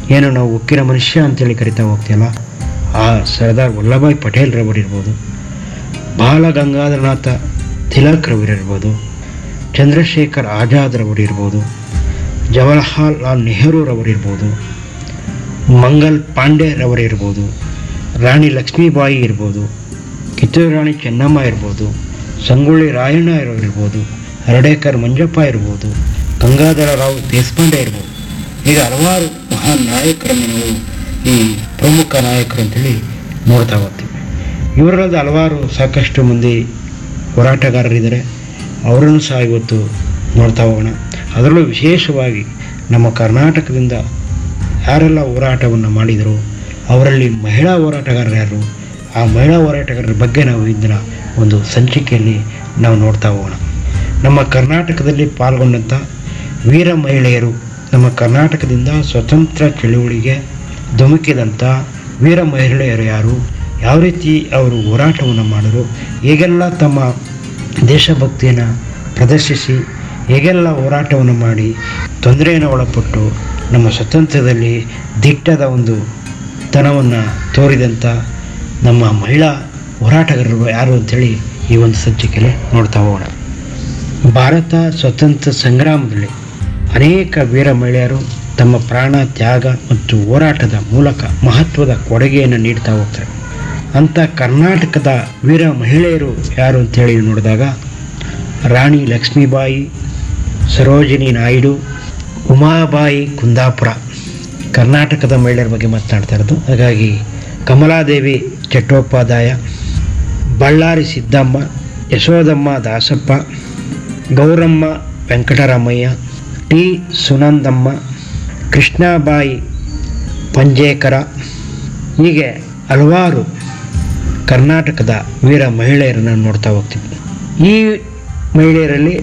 ಏನು ನಾವು ಉಕ್ಕಿನ ಮನುಷ್ಯ ಅಂತೇಳಿ ಕರಿತಾ ಹೋಗ್ತೀವಲ್ಲ ಆ ಸರ್ದಾರ್ ವಲ್ಲಭಾಯ್ ಪಟೇಲ್ರವರಿರ್ಬೋದು ಬಾಲ ಗಂಗಾಧರನಾಥ ತಿಲಕ್ರವರಿರ್ಬೋದು ಚಂದ್ರಶೇಖರ್ ಆಜಾದ್ರವರಿರ್ಬೋದು ಜವಾಹರ್ಲಾಲ್ ಲಾಲ್ ನೆಹರೂರವರಿರ್ಬೋದು ಮಂಗಲ್ ಪಾಂಡೆರವರಿರ್ಬೋದು ರಾಣಿ ಲಕ್ಷ್ಮೀಬಾಯಿ ಇರ್ಬೋದು ಕಿತ್ತೂರು ರಾಣಿ ಚೆನ್ನಮ್ಮ ಇರ್ಬೋದು ಸಂಗೊಳ್ಳಿ ರಾಯಣ್ಣ ಇರ್ಬೋದು ಹರಡೇಕರ್ ಮಂಜಪ್ಪ ಇರ್ಬೋದು ಗಂಗಾಧರ ರಾವ್ ದೇಶಪಾಂಡೆ ಇರ್ಬೋದು ಈಗ ಹಲವಾರು ಮಹಾನ್ ನಾಯಕರನ್ನು ನಾವು ಈ ಪ್ರಮುಖ ನಾಯಕರು ಅಂತೇಳಿ ನೋಡ್ತಾ ಹೋಗ್ತೀವಿ ಇವರಲ್ಲದ ಹಲವಾರು ಸಾಕಷ್ಟು ಮಂದಿ ಹೋರಾಟಗಾರರಿದ್ದಾರೆ ಅವರನ್ನು ಸಹ ಇವತ್ತು ನೋಡ್ತಾ ಹೋಗೋಣ ಅದರಲ್ಲೂ ವಿಶೇಷವಾಗಿ ನಮ್ಮ ಕರ್ನಾಟಕದಿಂದ ಯಾರೆಲ್ಲ ಹೋರಾಟವನ್ನು ಮಾಡಿದರು ಅವರಲ್ಲಿ ಮಹಿಳಾ ಹೋರಾಟಗಾರರು ಯಾರು ಆ ಮಹಿಳಾ ಹೋರಾಟಗಾರರ ಬಗ್ಗೆ ನಾವು ಇಂದಿನ ಒಂದು ಸಂಚಿಕೆಯಲ್ಲಿ ನಾವು ನೋಡ್ತಾ ಹೋಗೋಣ ನಮ್ಮ ಕರ್ನಾಟಕದಲ್ಲಿ ಪಾಲ್ಗೊಂಡಂಥ ವೀರ ಮಹಿಳೆಯರು ನಮ್ಮ ಕರ್ನಾಟಕದಿಂದ ಸ್ವತಂತ್ರ ಚಳುವಳಿಗೆ ಧುಮುಕಿದಂಥ ವೀರ ಮಹಿಳೆಯರು ಯಾರು ಯಾವ ರೀತಿ ಅವರು ಹೋರಾಟವನ್ನು ಮಾಡಿದ್ರು ಹೇಗೆಲ್ಲ ತಮ್ಮ ದೇಶಭಕ್ತಿಯನ್ನು ಪ್ರದರ್ಶಿಸಿ ಹೇಗೆಲ್ಲ ಹೋರಾಟವನ್ನು ಮಾಡಿ ತೊಂದರೆಯನ್ನು ಒಳಪಟ್ಟು ನಮ್ಮ ಸ್ವತಂತ್ರದಲ್ಲಿ ದಿಟ್ಟದ ಒಂದು ತನವನ್ನು ತೋರಿದಂಥ ನಮ್ಮ ಮಹಿಳಾ ಹೋರಾಟಗಾರರು ಯಾರು ಅಂಥೇಳಿ ಈ ಒಂದು ಸಂಚಿಕೆಯಲ್ಲಿ ನೋಡ್ತಾ ಹೋಗೋಣ ಭಾರತ ಸ್ವತಂತ್ರ ಸಂಗ್ರಾಮದಲ್ಲಿ ಅನೇಕ ವೀರ ಮಹಿಳೆಯರು ತಮ್ಮ ಪ್ರಾಣ ತ್ಯಾಗ ಮತ್ತು ಹೋರಾಟದ ಮೂಲಕ ಮಹತ್ವದ ಕೊಡುಗೆಯನ್ನು ನೀಡ್ತಾ ಹೋಗ್ತಾರೆ ಅಂಥ ಕರ್ನಾಟಕದ ವೀರ ಮಹಿಳೆಯರು ಯಾರು ಅಂತೇಳಿ ನೋಡಿದಾಗ ರಾಣಿ ಲಕ್ಷ್ಮೀಬಾಯಿ ಸರೋಜಿನಿ ನಾಯ್ಡು ಉಮಾಬಾಯಿ ಕುಂದಾಪುರ ಕರ್ನಾಟಕದ ಮಹಿಳೆಯರ ಬಗ್ಗೆ ಮಾತನಾಡ್ತಾ ಇರೋದು ಹಾಗಾಗಿ ಕಮಲಾದೇವಿ ಚಟ್ಟೋಪಾಧ್ಯಾಯ ಬಳ್ಳಾರಿ ಸಿದ್ದಮ್ಮ ಯಶೋದಮ್ಮ ದಾಸಪ್ಪ ಗೌರಮ್ಮ ವೆಂಕಟರಾಮಯ್ಯ ಟಿ ಸುನಂದಮ್ಮ ಕೃಷ್ಣಾಬಾಯಿ ಪಂಜೇಕರ ಹೀಗೆ ಹಲವಾರು ಕರ್ನಾಟಕದ ವೀರ ಮಹಿಳೆಯರನ್ನು ನೋಡ್ತಾ ಹೋಗ್ತೀವಿ ಈ ಮಹಿಳೆಯರಲ್ಲಿ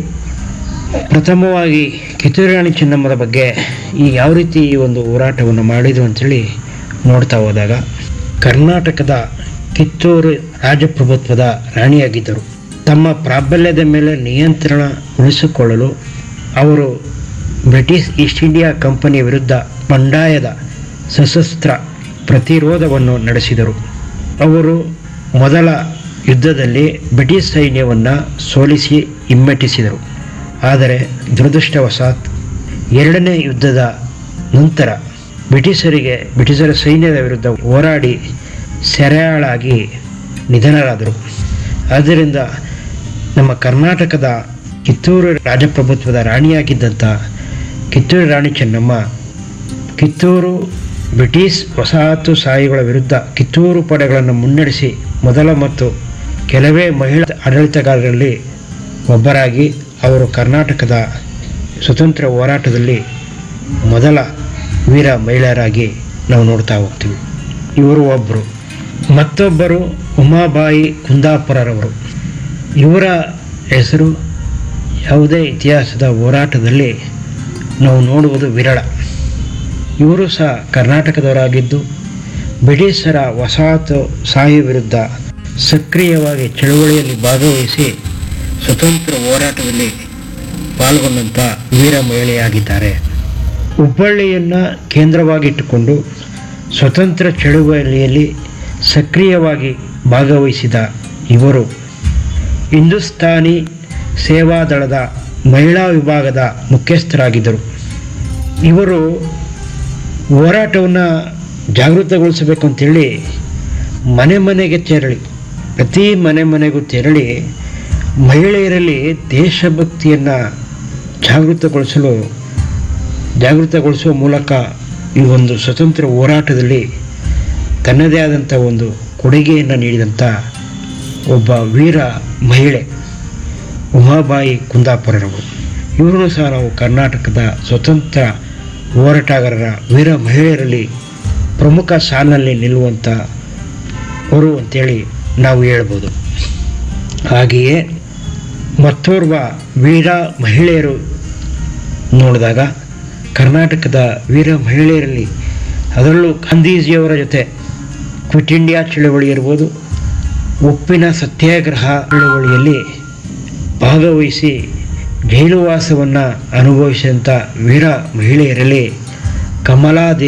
ಪ್ರಥಮವಾಗಿ ಕಿತ್ತೂರು ರಾಣಿ ಚೆನ್ನಮ್ಮದ ಬಗ್ಗೆ ಈ ಯಾವ ರೀತಿ ಈ ಒಂದು ಹೋರಾಟವನ್ನು ಮಾಡಿದ್ರು ಅಂಥೇಳಿ ನೋಡ್ತಾ ಹೋದಾಗ ಕರ್ನಾಟಕದ ಕಿತ್ತೂರು ರಾಜಪ್ರಭುತ್ವದ ರಾಣಿಯಾಗಿದ್ದರು ತಮ್ಮ ಪ್ರಾಬಲ್ಯದ ಮೇಲೆ ನಿಯಂತ್ರಣ ಉಳಿಸಿಕೊಳ್ಳಲು ಅವರು ಬ್ರಿಟಿಷ್ ಈಸ್ಟ್ ಇಂಡಿಯಾ ಕಂಪನಿ ವಿರುದ್ಧ ಬಂಡಾಯದ ಸಶಸ್ತ್ರ ಪ್ರತಿರೋಧವನ್ನು ನಡೆಸಿದರು ಅವರು ಮೊದಲ ಯುದ್ಧದಲ್ಲಿ ಬ್ರಿಟಿಷ್ ಸೈನ್ಯವನ್ನು ಸೋಲಿಸಿ ಹಿಮ್ಮೆಟ್ಟಿಸಿದರು ಆದರೆ ದುರದೃಷ್ಟವಶಾತ್ ಎರಡನೇ ಯುದ್ಧದ ನಂತರ ಬ್ರಿಟಿಷರಿಗೆ ಬ್ರಿಟಿಷರ ಸೈನ್ಯದ ವಿರುದ್ಧ ಹೋರಾಡಿ ಸೆರೆಯಾಳಾಗಿ ನಿಧನರಾದರು ಆದ್ದರಿಂದ ನಮ್ಮ ಕರ್ನಾಟಕದ ಕಿತ್ತೂರು ರಾಜಪ್ರಭುತ್ವದ ರಾಣಿಯಾಗಿದ್ದಂಥ ಕಿತ್ತೂರು ರಾಣಿ ಚೆನ್ನಮ್ಮ ಕಿತ್ತೂರು ಬ್ರಿಟಿಷ್ ವಸಾಹತುಶಾಹಿಗಳ ವಿರುದ್ಧ ಕಿತ್ತೂರು ಪಡೆಗಳನ್ನು ಮುನ್ನಡೆಸಿ ಮೊದಲ ಮತ್ತು ಕೆಲವೇ ಮಹಿಳಾ ಆಡಳಿತಗಾರರಲ್ಲಿ ಒಬ್ಬರಾಗಿ ಅವರು ಕರ್ನಾಟಕದ ಸ್ವತಂತ್ರ ಹೋರಾಟದಲ್ಲಿ ಮೊದಲ ವೀರ ಮಹಿಳೆಯರಾಗಿ ನಾವು ನೋಡ್ತಾ ಹೋಗ್ತೀವಿ ಇವರು ಒಬ್ಬರು ಮತ್ತೊಬ್ಬರು ಉಮಾಬಾಯಿ ಕುಂದಾಪುರರವರು ಇವರ ಹೆಸರು ಯಾವುದೇ ಇತಿಹಾಸದ ಹೋರಾಟದಲ್ಲಿ ನಾವು ನೋಡುವುದು ವಿರಳ ಇವರು ಸಹ ಕರ್ನಾಟಕದವರಾಗಿದ್ದು ಬ್ರಿಟಿಷರ ವಸಾಹತು ಶಾಹಿ ವಿರುದ್ಧ ಸಕ್ರಿಯವಾಗಿ ಚಳುವಳಿಯಲ್ಲಿ ಭಾಗವಹಿಸಿ ಸ್ವತಂತ್ರ ಹೋರಾಟದಲ್ಲಿ ಪಾಲ್ಗೊಂಡಂಥ ವೀರ ಮಹಿಳೆಯಾಗಿದ್ದಾರೆ ಹುಬ್ಬಳ್ಳಿಯನ್ನು ಕೇಂದ್ರವಾಗಿಟ್ಟುಕೊಂಡು ಸ್ವತಂತ್ರ ಚಳುವಳಿಯಲ್ಲಿ ಸಕ್ರಿಯವಾಗಿ ಭಾಗವಹಿಸಿದ ಇವರು ಹಿಂದೂಸ್ತಾನಿ ಸೇವಾದಳದ ಮಹಿಳಾ ವಿಭಾಗದ ಮುಖ್ಯಸ್ಥರಾಗಿದ್ದರು ಇವರು ಹೋರಾಟವನ್ನು ಜಾಗೃತಗೊಳಿಸಬೇಕು ಅಂತೇಳಿ ಮನೆ ಮನೆಗೆ ತೆರಳಿ ಪ್ರತಿ ಮನೆ ಮನೆಗೂ ತೆರಳಿ ಮಹಿಳೆಯರಲ್ಲಿ ದೇಶಭಕ್ತಿಯನ್ನು ಜಾಗೃತಗೊಳಿಸಲು ಜಾಗೃತಗೊಳಿಸುವ ಮೂಲಕ ಈ ಒಂದು ಸ್ವತಂತ್ರ ಹೋರಾಟದಲ್ಲಿ ತನ್ನದೇ ಆದಂಥ ಒಂದು ಕೊಡುಗೆಯನ್ನು ನೀಡಿದಂಥ ಒಬ್ಬ ವೀರ ಮಹಿಳೆ ಉಮಾಬಾಯಿ ಕುಂದಾಪುರರವರು ಇವರನ್ನು ಸಹ ನಾವು ಕರ್ನಾಟಕದ ಸ್ವತಂತ್ರ ಹೋರಾಟಗಾರರ ವೀರ ಮಹಿಳೆಯರಲ್ಲಿ ಪ್ರಮುಖ ಸಾಲಿನಲ್ಲಿ ನಿಲ್ಲುವಂಥ ಅವರು ಅಂತೇಳಿ ನಾವು ಹೇಳ್ಬೋದು ಹಾಗೆಯೇ ಮತ್ತೋರ್ವ ವೀರ ಮಹಿಳೆಯರು ನೋಡಿದಾಗ ಕರ್ನಾಟಕದ ವೀರ ಮಹಿಳೆಯರಲ್ಲಿ ಅದರಲ್ಲೂ ಗಾಂಧೀಜಿಯವರ ಜೊತೆ ಕ್ವಿಟ್ ಇಂಡಿಯಾ ಚಳವಳಿ ಇರ್ಬೋದು ಉಪ್ಪಿನ ಸತ್ಯಾಗ್ರಹ ಚಳವಳಿಯಲ್ಲಿ ಭಾಗವಹಿಸಿ ಜೈಲುವಾಸವನ್ನು ಅನುಭವಿಸಿದಂಥ ವೀರ ಮಹಿಳೆಯರಲ್ಲಿ ಕಮಲಾದೇವಿ